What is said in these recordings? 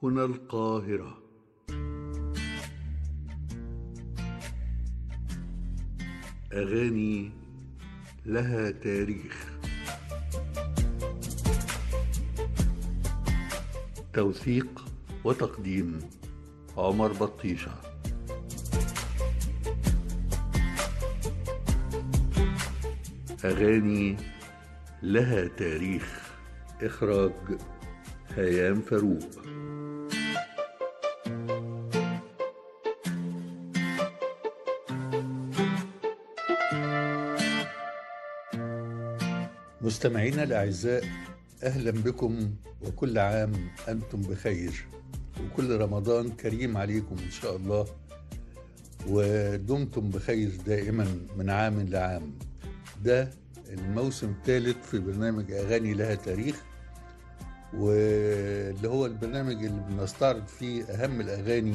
هنا القاهرة أغاني لها تاريخ توثيق وتقديم عمر بطيشه أغاني لها تاريخ إخراج هيام فاروق مستمعينا الأعزاء أهلا بكم وكل عام أنتم بخير وكل رمضان كريم عليكم إن شاء الله ودمتم بخير دائما من عام لعام ده الموسم الثالث في برنامج أغاني لها تاريخ واللي هو البرنامج اللي بنستعرض فيه أهم الأغاني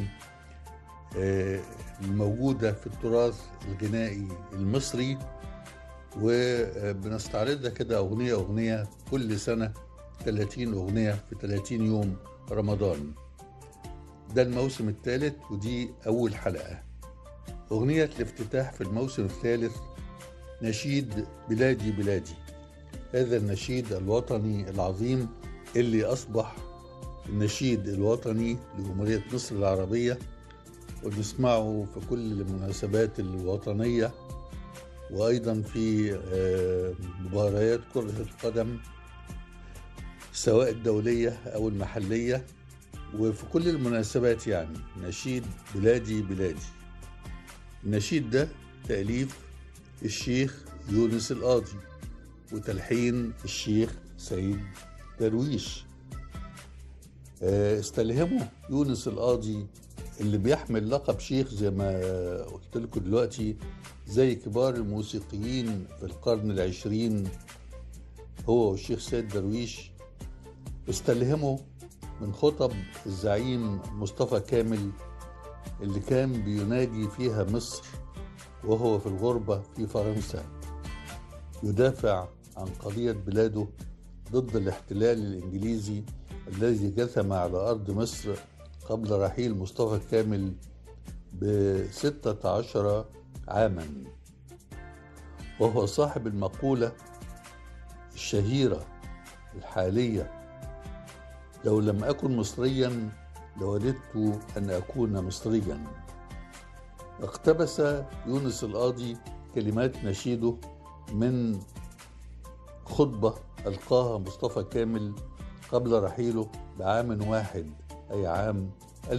الموجودة في التراث الغنائي المصري وبنستعرضها كده أغنية أغنية كل سنة 30 أغنية في 30 يوم رمضان ده الموسم الثالث ودي أول حلقة أغنية الافتتاح في الموسم الثالث نشيد بلادي بلادي هذا النشيد الوطني العظيم اللي أصبح النشيد الوطني لجمهورية مصر العربية ونسمعه في كل المناسبات الوطنية وأيضا في مباريات كرة القدم سواء الدولية أو المحلية وفي كل المناسبات يعني نشيد بلادي بلادي النشيد ده تأليف الشيخ يونس القاضي وتلحين الشيخ سيد درويش استلهمه يونس القاضي اللي بيحمل لقب شيخ زي ما قلت لكم دلوقتي زي كبار الموسيقيين في القرن العشرين هو والشيخ سيد درويش استلهمه من خطب الزعيم مصطفى كامل اللي كان بينادي فيها مصر وهو في الغربة في فرنسا يدافع عن قضية بلاده ضد الاحتلال الإنجليزي الذي جثم على أرض مصر قبل رحيل مصطفى كامل بستة عشر عاما وهو صاحب المقولة الشهيرة الحالية لو لم أكن مصريا لوددت أن أكون مصريا اقتبس يونس القاضي كلمات نشيده من خطبة ألقاها مصطفى كامل قبل رحيله بعام واحد أي عام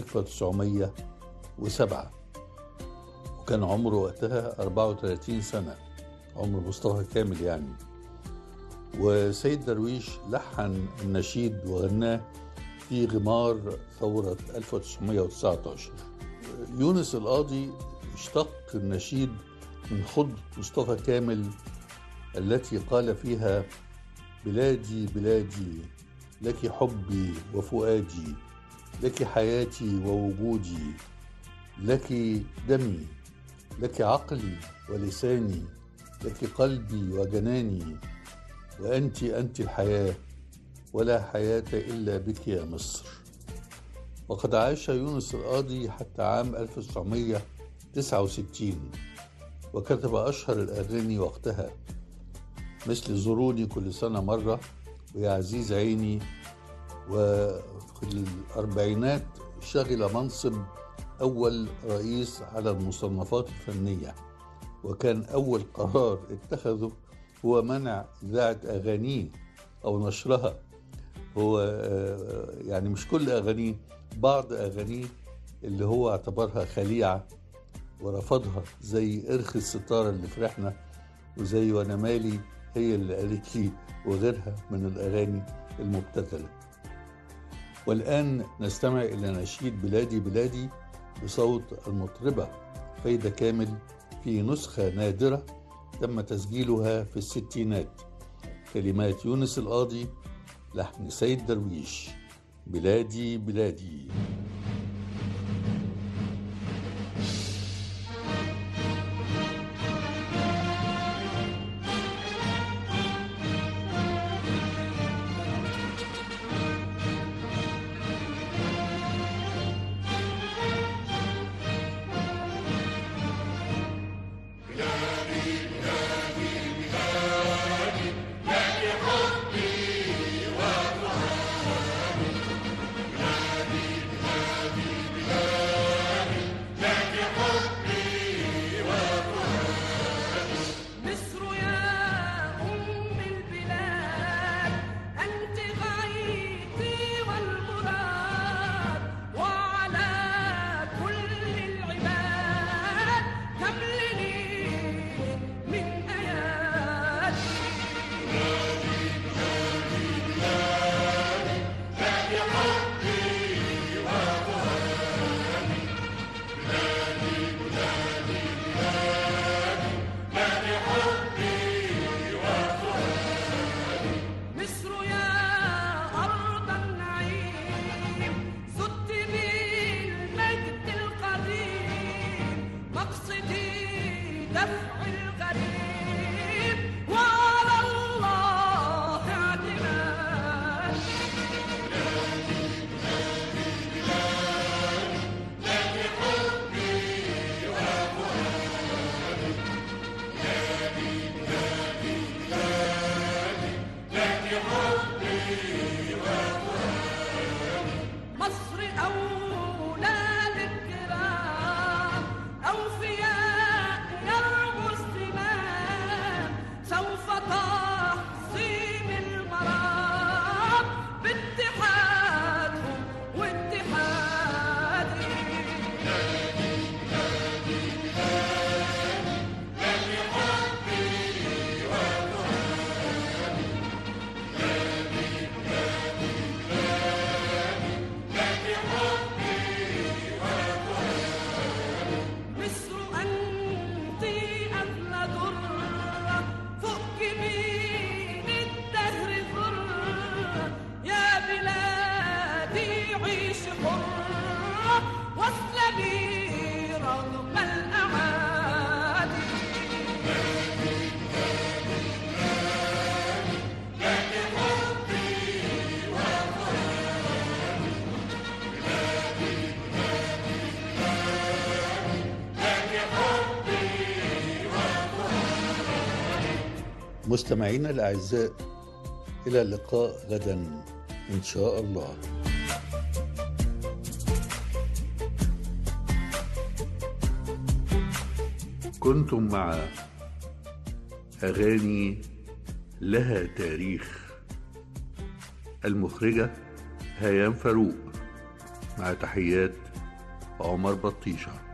1907 وكان عمره وقتها 34 سنة عمر مصطفى كامل يعني وسيد درويش لحن النشيد وغناه في غمار ثورة 1919 يونس القاضي اشتق النشيد من خطبة مصطفى كامل التي قال فيها بلادي بلادي لك حبي وفؤادي لك حياتي ووجودي لك دمي لك عقلي ولساني لك قلبي وجناني وأنت أنت الحياة ولا حياة إلا بك يا مصر وقد عاش يونس القاضي حتى عام 1969 وكتب أشهر الأغاني وقتها مثل زوروني كل سنة مرة ويا عزيز عيني وفي الأربعينات شغل منصب أول رئيس على المصنفات الفنية وكان أول قرار اتخذه هو منع إذاعة أغانيه أو نشرها هو يعني مش كل أغانيه بعض أغانيه اللي هو اعتبرها خليعة ورفضها زي إرخ الستارة اللي فرحنا وزي وأنا مالي هي اللي قالت لي وغيرها من الأغاني المبتذلة والآن نستمع إلى نشيد بلادي بلادي بصوت المطربة فايدة كامل في نسخة نادرة تم تسجيلها في الستينات كلمات يونس القاضي لحن سيد درويش بلادي بلادي أولاد الكرام أوفياء يرموا الزمام سوف تحصيم المرام باتحادهم واتحادي مصر أنت أغلى درة فوق جبين الدهر ذرة يا بلادي عيش حرة واسلمي رغم الأعادي مستمعينا الأعزاء إلى اللقاء غدا إن شاء الله كنتم مع أغاني لها تاريخ المخرجة هيام فاروق مع تحيات عمر بطيشه